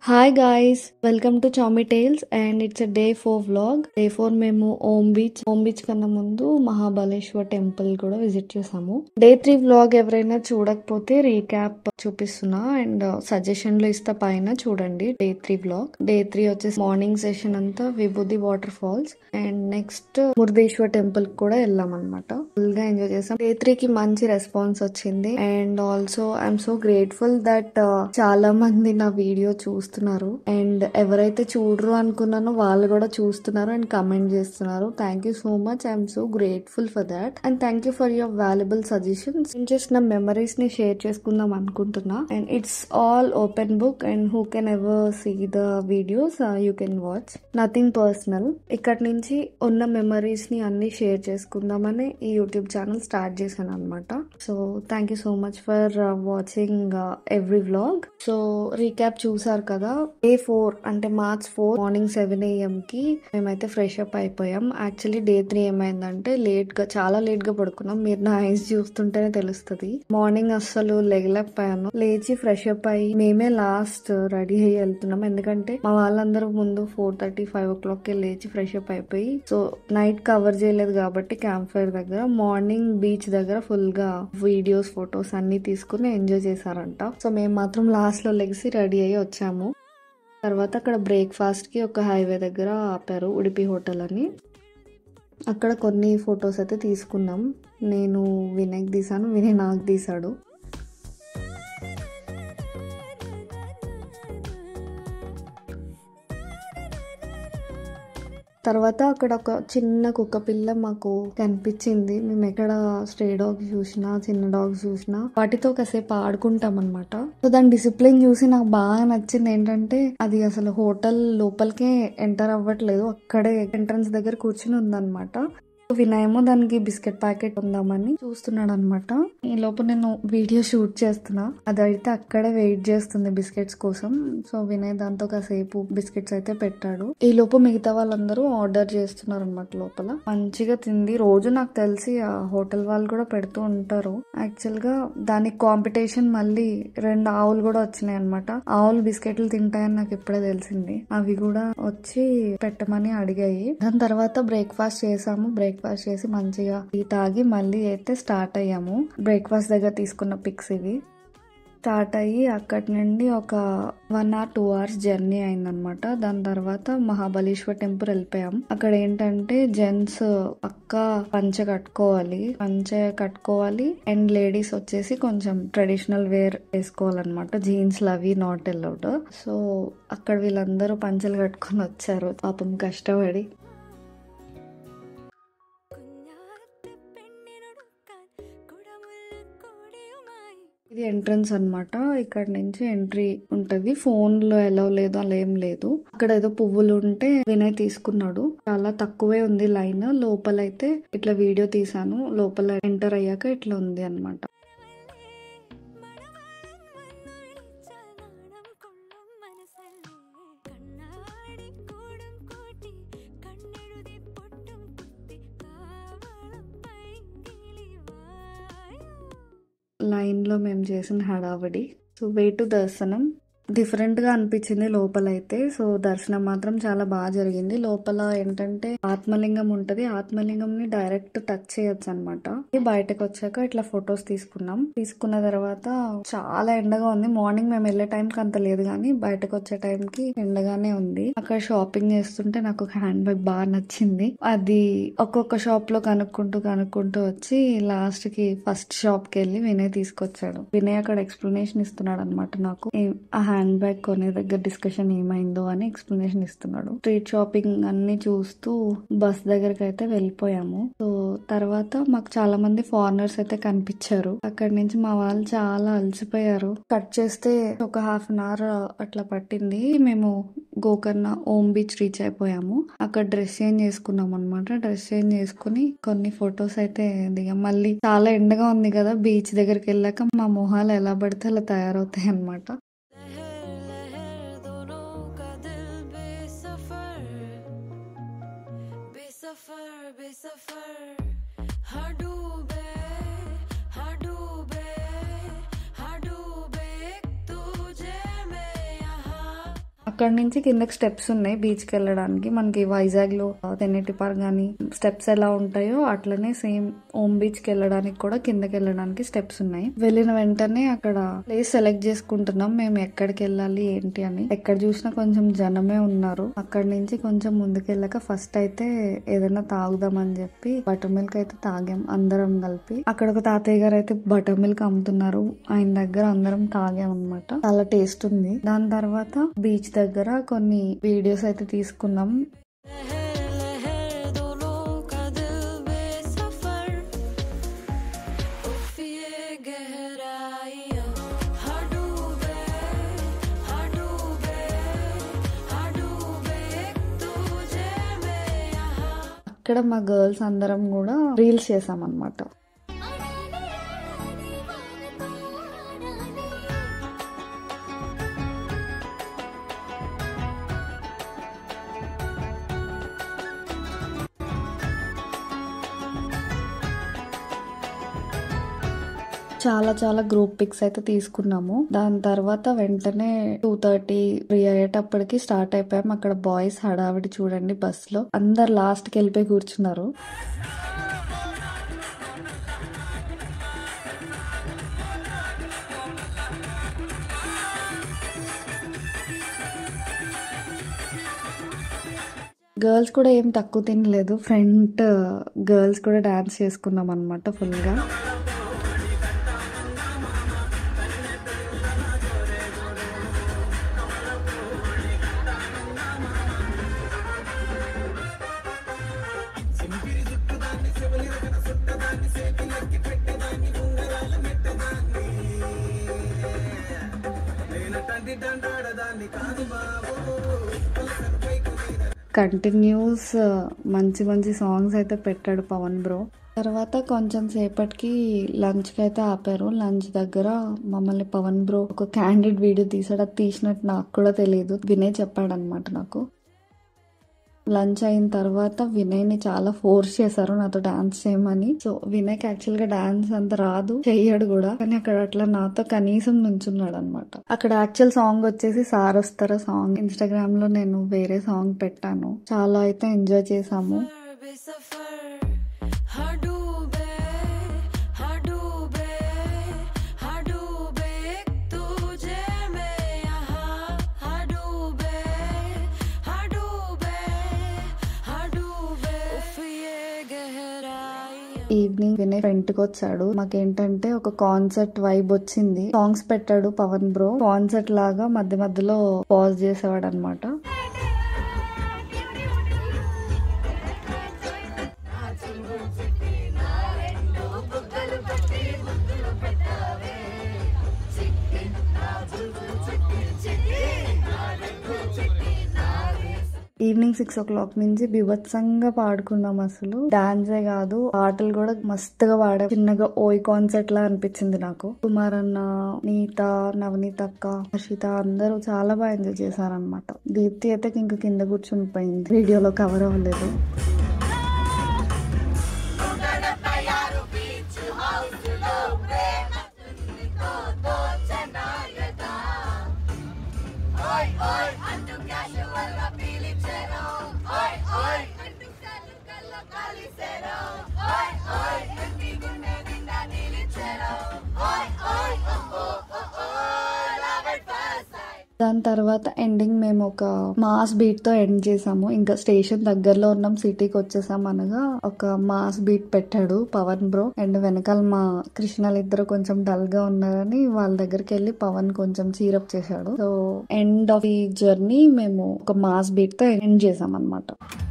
Hi guys welcome to Chami tales and it's a day four vlog day four మేము Om beach Om beach కన్నా ముందు Mahabaleshwar temple కూడా visit చేసాము day three vlog ఎవరైనా చూడకపోతే రీక్యాప్ చూపిస్తున్నా అండ్ సజెషన్ లో ఇస్తా పైన చూడండి day three vlog day three వచ్చేసి మార్నింగ్ సెషన్ అంతా Vibhuti water falls and next Murudeshwar temple కూడా వెళ్ళాం అనమాట ఫుల్ గా ఎంజాయ్ చేసాం డే త్రీ కి మంచి రెస్పాన్స్ వచ్చింది and also I'm so grateful that చాలా మంది నా వీడియో చూస్తున్నారు అండ్ ఎవరైతే చూడరు అనుకున్నానో వాళ్ళు కూడా చూస్తున్నారు అండ్ కమెంట్ చేస్తున్నారు thank you so much I'm so grateful for that and thank you for your valuable suggestions నేను జస్ట్ నా మెమరీస్ ని షేర్ చేసుకుందాం అనుకుంటున్నా and it's all open book and who can ever see the videos you can watch nothing personal ఇక్కడ నుంచి ఉన్న memories ని అన్ని షేర్ చేసుకుందామని ఈ యూట్యూబ్ ఛానల్ స్టార్ట్ చేశాను అనమాట so thank you so much for watching every vlog so recap చూసారు కదా డే ఫోర్ అంటే March four morning seven AM కి మేమైతే ఫ్రెష్ అప్ అయిపోయాం యాక్చువల్లీ డే త్రీ ఏమైందంటే లేట్ గా చాలా లేట్ గా పడుకున్నాం మీరు నా ఐస్ చూస్తుంటేనే తెలుస్తుంది మార్నింగ్ అస్సలు లెగలేకపోయాను లేచి ఫ్రెష్ అప్ అయ్యి మేమే లాస్ట్ రెడీ అయ్యి వెళ్తున్నాం ఎందుకంటే మా వాళ్ళందరూ ముందు four thirty five o'clock కి లేచి ఫ్రెష్ అప్ అయిపోయి సో నైట్ కవర్ చేయలేదు కాబట్టి క్యాంప్ ఫైర్ దగ్గర మార్నింగ్ బీచ్ దగ్గర ఫుల్ గా వీడియోస్ ఫొటోస్ అన్ని తీసుకుని ఎంజాయ్ చేశారంట సో మేము మాత్రం లాస్ట్ లో లెగిసి రెడీ అయ్యి వచ్చాము తర్వాత అక్కడ బ్రేక్ఫాస్ట్ కి ఒక హైవే దగ్గర ఆపారు ఉడిపి హోటల్ అని అక్కడ కొన్ని ఫొటోస్ అయితే తీసుకున్నాం నేను వినయ్ తీసాను వినయ్ నాకు తీసాడు తర్వాత అక్కడ ఒక చిన్న కుక్క పిల్ల మాకు కనిపించింది మేము ఎక్కడ స్ట్రే డాగ్స్ చూసినా చిన్న డాగ్స్ చూసినా వాటితో కాసేపు ఆడుకుంటాం అనమాట సో దాని డిసిప్లిన్ చూసి నాకు బాగా నచ్చింది ఏంటంటే అది అసలు హోటల్ లోపలికే ఎంటర్ అవ్వట్లేదు అక్కడే ఎంట్రన్స్ దగ్గర కూర్చుని ఉందన్నమాట వినయమో దానికి బిస్కెట్ ప్యాకెట్ ఉందామని చూస్తున్నాడు అనమాట ఈ లోపు నేను వీడియో షూట్ చేస్తున్నా అది అయితే అక్కడే వెయిట్ చేస్తుంది బిస్కెట్స్ కోసం సో వినయ్ దాంతో కాసేపు బిస్కెట్స్ అయితే పెట్టాడు ఈ లోపు మిగతా వాళ్ళందరూ ఆర్డర్ చేస్తున్నారు అనమాట లోపల మంచిగా తింది రోజు నాకు తెలిసి ఆ హోటల్ వాళ్ళు కూడా పెడుతూ ఉంటారు యాక్చువల్ గా దానికి కాంపిటీషన్ మళ్ళీ రెండు ఆవులు కూడా వచ్చినాయి అనమాట ఆవులు బిస్కెట్లు తింటాయని నాకు ఇప్పుడే తెలిసింది అవి కూడా వచ్చి పెట్టమని అడిగాయి దాని తర్వాత బ్రేక్ఫాస్ట్ చేసాము బ్రేక్ఫాస్ట్ చేసి మంచిగా టీ తాగి మళ్ళీ అయితే స్టార్ట్ అయ్యాము బ్రేక్ఫాస్ట్ దగ్గర తీసుకున్న పిక్స్ ఇవి స్టార్ట్ అయ్యి అక్కడి నుండి ఒక one or two hours journey అయిందనమాట దాని తర్వాత మహాబలేశ్వర్ టెంపుల్ వెళ్ళిపోయాం అక్కడ ఏంటంటే జెంట్స్ పక్క పంచ కట్టుకోవాలి పంచ కట్టుకోవాలి అండ్ లేడీస్ వచ్చేసి కొంచెం ట్రెడిషనల్ వేర్ వేసుకోవాలన్నమాట జీన్స్ అవి నాట్ ఎల్లౌడ్ సో అక్కడ వీళ్ళందరూ పంచలు కట్టుకొని వచ్చారు పాపం కష్టపడి ఇది ఎంట్రన్స్ అన్నమాట ఇక్కడ నుంచి ఎంట్రీ ఉంటది ఫోన్ లో ఎలా లేదు అలా ఏం లేదు అక్కడ ఏదో పువ్వులు ఉంటే వినయ్ తీసుకున్నాడు చాలా తక్కువే ఉంది లైన్ లోపల అయితే ఇట్లా వీడియో తీసాను లోపల ఎంటర్ అయ్యాక ఇట్లా ఉంది అనమాట లైన్ లో మేము చేసిన హడావడి సో వే టు దర్శనం డిఫరెంట్ గా అనిపించింది లోపల అయితే సో దర్శనం మాత్రం చాలా బాగా జరిగింది లోపల ఏంటంటే ఆత్మలింగం ఉంటది ఆత్మలింగం ని డైరెక్ట్ టచ్ చేయొచ్చు అనమాట బయటకు వచ్చాక ఇట్లా ఫొటోస్ తీసుకున్నాం తీసుకున్న తర్వాత చాలా ఎండగా ఉంది మార్నింగ్ మేము వెళ్ళే టైం కి అంత లేదు కానీ బయటకు వచ్చే టైం కి ఎండగానే ఉంది అక్కడ షాపింగ్ చేస్తుంటే నాకు ఒక హ్యాండ్ బ్యాగ్ బాగా నచ్చింది అది ఒక్కొక్క షాప్ లో కనుక్కుంటూ కనుక్కుంటూ వచ్చి లాస్ట్ కి ఫస్ట్ షాప్ కి వెళ్ళి వినయ్ తీసుకొచ్చాడు వినయ్ అక్కడ ఎక్స్ప్లెనేషన్ ఇస్తున్నాడు అనమాట నాకు ఆ హ్యాండ్ బ్యాగ్ కొనే దగ్గర డిస్కషన్ ఏమైందో అని ఎక్స్ప్లెనేషన్ ఇస్తున్నాడు స్ట్రీట్ షాపింగ్ అన్ని చూస్తూ బస్ దగ్గరికి అయితే వెళ్ళిపోయాము సో తర్వాత మాకు చాలా మంది ఫారినర్స్ అయితే కనిపించారు అక్కడ నుంచి మా వాళ్ళు చాలా అలసిపోయారు కట్ చేస్తే ఒక హాఫ్ అన్ అవర్ అట్లా పట్టింది మేము గోకర్ణ ఓం బీచ్ రీచ్ అయిపోయాము అక్కడ డ్రెస్ చేంజ్ చేసుకున్నాం అనమాట డ్రెస్ చేంజ్ చేసుకుని కొన్ని ఫొటోస్ అయితే దిగాం మళ్ళీ చాలా ఎండగా ఉంది కదా బీచ్ దగ్గరికి వెళ్ళాక మా మొహాలు ఎలా పడితే అలా తయారవుతాయి అనమాట बेसफर बेसफर हाँ डूबे हाँ डूबे हाँ डूबे तुझे मैं यहाँ అక్కడ నుంచి కిందకి స్టెప్స్ ఉన్నాయి బీచ్ కి వెళ్ళడానికి మనకి వైజాగ్ లో తెన్నేటి పార్క్ గానీ స్టెప్స్ ఎలా ఉంటాయో అట్లనే సేమ్ ఓమ్ బీచ్ కి వెళ్ళడానికి కూడా కిందకి వెళ్ళడానికి స్టెప్స్ ఉన్నాయి వెళ్ళిన వెంటనే అక్కడ ప్లేస్ సెలెక్ట్ చేసుకుంటున్నాం మేము ఎక్కడికి వెళ్ళాలి ఏంటి అని ఎక్కడ చూసినా కొంచెం జనమే ఉన్నారు అక్కడ నుంచి కొంచెం ముందుకు వెళ్ళాక ఫస్ట్ అయితే ఏదైనా తాగుదామని చెప్పి బటర్ మిల్క్ అయితే తాగాం అందరం కలిపి అక్కడ ఒక తాతయ్య గారు అయితే బటర్ మిల్క్ అమ్ముతున్నారు ఆయన దగ్గర అందరం తాగాం అనమాట చాలా టేస్ట్ ఉంది దాని తర్వాత బీచ్ దగ్గర కొన్ని వీడియోస్ అయితే తీసుకున్నాం लहर लहर दोनों का दिल बेसफर उफ ये गहराइयाँ हाँ डूबे हाँ डूबे हाँ डूबे एक तुझे में यहाँ అక్కడ మా గర్ల్స్ అందరం కూడా రీల్స్ చేసాం అనమాట చాలా చాలా గ్రూప్ పిక్స్ అయితే తీసుకున్నాము దాని తర్వాత వెంటనే టూ థర్టీ త్రీ అయ్యేటప్పటికి స్టార్ట్ అయిపోయాం అక్కడ బాయ్స్ హడావిడి చూడండి బస్ లో అందరు లాస్ట్ కి వెళ్ళిపోయి కూర్చున్నారు గర్ల్స్ కూడా ఏం తక్కువ తినలేదు ఫ్రంట్ గర్ల్స్ కూడా డాన్స్ చేసుకున్నాం అనమాట ఫుల్ గా కంటిన్యూస్ మంచి మంచి సాంగ్స్ అయితే పెట్టాడు పవన్ బ్రో తర్వాత కొంచెం సేపటికి లంచ్ కి అయితే ఆపారు లంచ్ దగ్గర మమ్మల్ని పవన్ బ్రో ఒక క్యాండిడ్ వీడియో తీసాడు అది తీసినట్టు నాకు కూడా తెలియదు వినయ్ చెప్పాడు అనమాట నాకు లంచ్ అయిన తర్వాత వినయ్ ని చాలా ఫోర్స్ చేశారు నాతో డాన్స్ చేయమని సో వినయ్ యాక్చువల్ గా డాన్స్ అంత రాదు చెయ్యడు కూడా కానీ అక్కడ అట్లా నాతో కనీసం నుంచున్నాడు అనమాట అక్కడ యాక్చువల్ సాంగ్ వచ్చేసి సార్ వస్తారా సాంగ్ ఇన్స్టాగ్రామ్ లో నేను వేరే సాంగ్ పెట్టాను చాలా అయితే ఎంజాయ్ చేసాము बेसफर हाँ डूबे हाँ डूबे हाँ डूबे एक तुझे में यहाँ हाँ डूबे हाँ डूबे हाँ डूबे उफ ये गहराइयाँ ఈవినింగ్ వినయ్ ఫ్రంట్ కి వచ్చాడు మాకేంటంటే ఒక కాన్సర్ట్ వైబ్ వచ్చింది సాంగ్స్ పెట్టాడు పవన్ బ్రో కాన్సర్ట్ లాగా మధ్య మధ్యలో పాజ్ చేసేవాడు అనమాట ఈవినింగ్ సిక్స్ ఓ క్లాక్ నుంచి బిభత్సంగా పాడుకున్నాం అసలు డాన్సే కాదు పాటలు కూడా మస్తుగా పాడా చిన్నగా ఓయ్ కాన్సర్ట్ లా అనిపించింది నాకు కుమార్ అన్న నీత నవనీత అక్క హర్షిత అందరూ చాలా బాగా ఎంజాయ్ చేశారనమాట దీప్తి అయితే ఇంకా కింద కూర్చుని పోయింది వీడియోలో కవర్ అవ్వలేదు దాని తర్వాత ఎండింగ్ మేము ఒక మాస్ బీట్ తో ఎండ్ చేసాము ఇంకా స్టేషన్ దగ్గరలో ఉన్నాం సిటీకి వచ్చేసాం అనగా ఒక మాస్ బీట్ పెట్టాడు పవన్ బ్రో అండ్ వెనకాల మా కృష్ణలు ఇద్దరు కొంచెం డల్ గా ఉన్నారని వాళ్ళ దగ్గరికి వెళ్ళి పవన్ కొంచెం చీరప్ చేశాడు సో ఎండ్ ఆఫ్ ఈ జర్నీ మేము ఒక మాస్ బీట్ తో ఎండ్ చేసాం అనమాట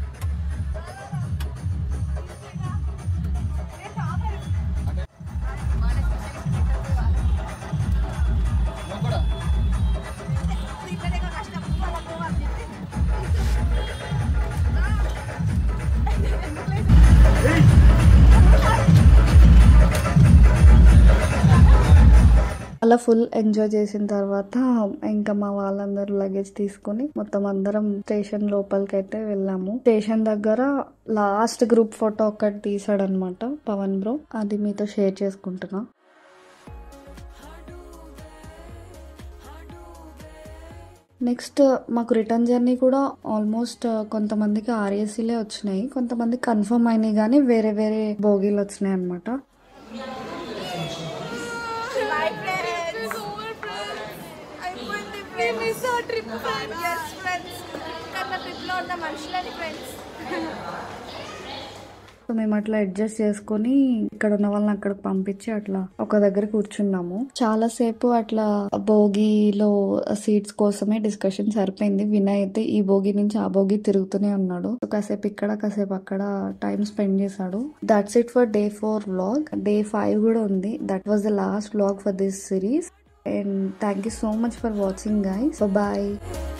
అలా ఫుల్ ఎంజాయ్ చేసిన తర్వాత ఇంకా మా వాళ్ళందరూ లగేజ్ తీసుకొని మొత్తం అందరం స్టేషన్ లోపలికి అయితే వెళ్ళాము స్టేషన్ దగ్గర లాస్ట్ గ్రూప్ ఫోటో ఒకటి తీసాడనమాట పవన్ బ్రో అది మీతో షేర్ చేసుకుంటున్నా నెక్స్ట్ మాకు రిటర్న్ జర్నీ కూడా ఆల్మోస్ట్ కొంతమందికి ఆర్ఏసీలే వచ్చినాయి కొంతమంది కన్ఫర్మ్ అయినాయి కానీ వేరే వేరే బోగీలు వచ్చినాయి అనమాట My friends. అయిపోయింది ఫ్రెండ్స్ ట్రిప్ ఎస్ ఫ్రెండ్స్ కన్నా ట్రిప్ లో ఉన్న మనుషులని ఫ్రెండ్స్ సో మేము అట్లా అడ్జస్ట్ చేసుకొని ఇక్కడ ఉన్న వాళ్ళని అక్కడికి పంపించి అట్లా ఒక దగ్గర కూర్చున్నాము చాలా సేపు అట్లా భోగిలో సీట్స్ కోసమే డిస్కషన్ సరిపోయింది వినయ్ అయితే ఈ భోగి నుంచి ఆ భోగి తిరుగుతూనే ఉన్నాడు సో కాసేపు ఇక్కడ కాసేపు అక్కడ టైం స్పెండ్ చేశాడు that's it for day four vlog day five కూడా ఉంది that was the last vlog for this series and thank you so much for watching guys bye